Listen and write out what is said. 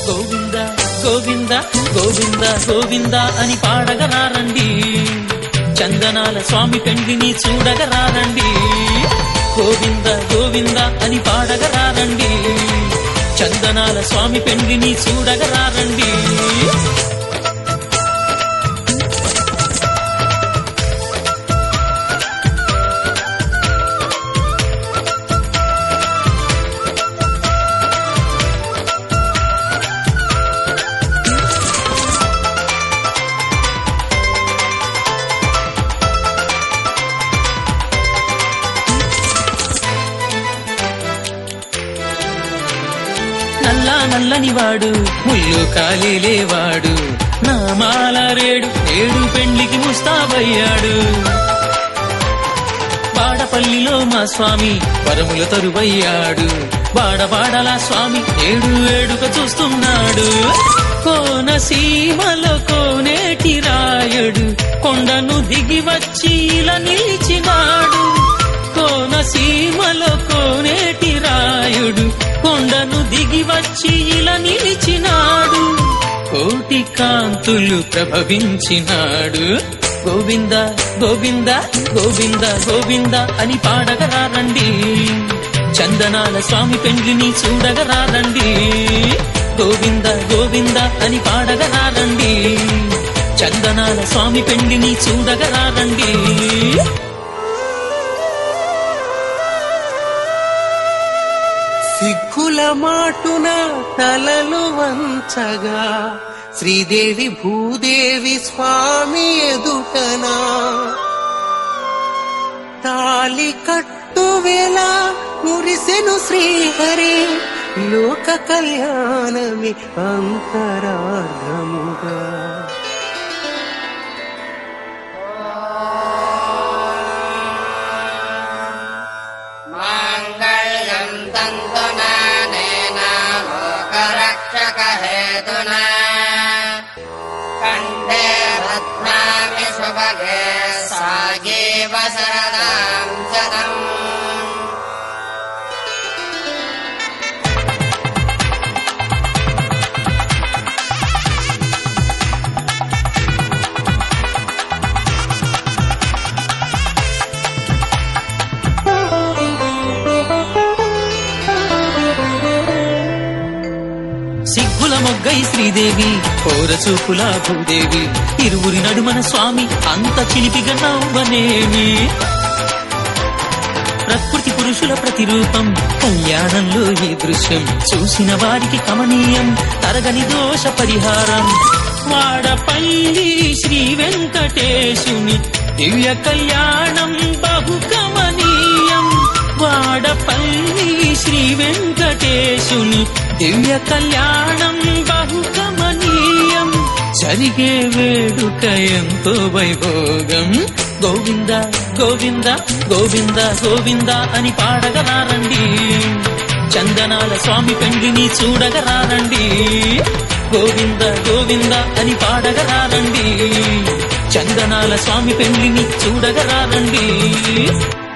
గోవింద గోవింద గోవింద గోవింద అని పాడగరారండి చందనాల స్వామి పెండిని చూడగరారండి గోవింద గోవింద అని పాడగరారండి చందనాల స్వామి పెండిని చూడగరారండి నల్లా నల్లని వాడు ముళ్ళు కాలిలేవాడు నామాల రేడు నేడు పెండ్లికి ముస్తాబయ్యాడు బాడపల్లిలో మా స్వామి వరముల తరువయ్యాడు బాడబాడలా స్వామి ఏడు ఏడుక చూస్తున్నాడు కోనసీమలో కోనేటి రాయుడు కొండను దిగి వచ్చి ఇలా నిలిచినాడు కోనసీమలో కోనేటి రాయుడు కొండను దిగి వచ్చి ఇలా నిలిచినాడు కోటి కాంతులు ప్రభవించినాడు గోవింద గోవింద గోవింద గోవింద అని పాడగరారండి చందనాల స్వామి పెండ్లిని చూడగరారండి గోవింద గోవింద అని పాడగరారండి చందనాల స్వామి పెండ్లిని చూడగరారండి సిగ్గుల మాటున తలలు వంచగా శ్రీదేవి భూదేవి స్వామి ఎదుటనా తాలి కట్టు వేళ మురిసెను శ్రీహరి లోక కళ్యాణమి అంతరార్ధముగా माङ्गल्यम् तन्तुनानेन लोकरक्षकहेतुना कण्ठे रत्नामि शुभगे सागेव शरदाम् शतम् సిగ్గుల మొగ్గై శ్రీదేవి కోర చూపుల భూదేవి ఇరువురి నడుమన స్వామి అంత చిలిపిగా నవ్వనేమి ప్రకృతి పురుషుల ప్రతిరూపం కళ్యాణంలో ఈ దృశ్యం చూసిన వారికి కమనీయం తరగని దోష పరిహారం వాడపల్లి శ్రీ వెంకటేశుని దివ్య కళ్యాణం బహు కమనీయం వాడపల్లి శ్రీ వెంకటేశుని దివ్య కళ్యాణం బహు కమనీయం జరిగే వేడుక ఎంతో వైభోగం గోవింద గోవింద గోవింద గోవింద అని పాడగరారండి చందనాల స్వామి పెండిని చూడగరారండి గోవింద గోవింద అని పాడగరారండి చందనాల స్వామి పెండిని చూడగరారండి